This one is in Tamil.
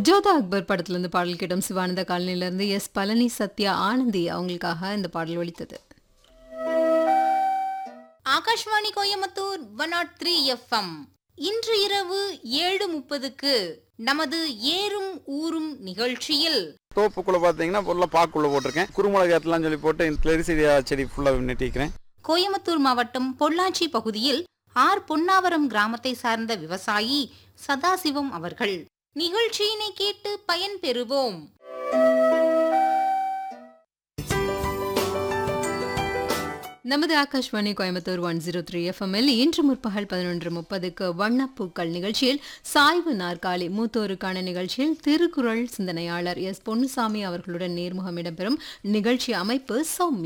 ஜோதா அக்பர் படத்துல இருந்து பாடல் கேட்டோம் சிவானந்த காலனில இருந்து எஸ் பழனி சத்யா ஆனந்தி அவங்களுக்காக இந்த பாடல் ஒலித்தது Akashvani Coimbatore one naught three FM இன்று இரவு ஏழு முப்பதுக்கு நமது ஏறும் ஊரும் நிகழ்ச்சியில் தோப்புக்குள்ள பார்த்தீங்கன்னா ஃபுல்லாக பாக்குள்ள போட்டிருக்கேன் குறுமிளகு ஏற்றலாம் சொல்லி போட்டு கிளரிசிடியா செடி ஃபுல்லாக நெட்டிக்கிறேன் கோயம்புத்தூர் மாவட்டம் பொள்ளாச்சி பகுதியில் ஆர் பொன்னாவரம் கிராமத்தை சார்ந்த விவசாயி சதாசிவம் அவர்கள் நிகழ்ச்சியினை கேட்டு பயன்பெறுவோம் நமது Akashvani Coimbatore one zero three எஃப்எம்எல் இன்று முற்பகல் பதினொன்று முப்பதுக்கு வண்ணப்பூக்கள் நிகழ்ச்சியில் சாய்வு நாற்காலி மூத்தோருக்கான நிகழ்ச்சியில் திருக்குறள் சிந்தனையாளர் எஸ் பொன்னுசாமி அவர்களுடன் நேர்முகம் இடம்பெறும் நிகழ்ச்சி அமைப்பு சௌமியா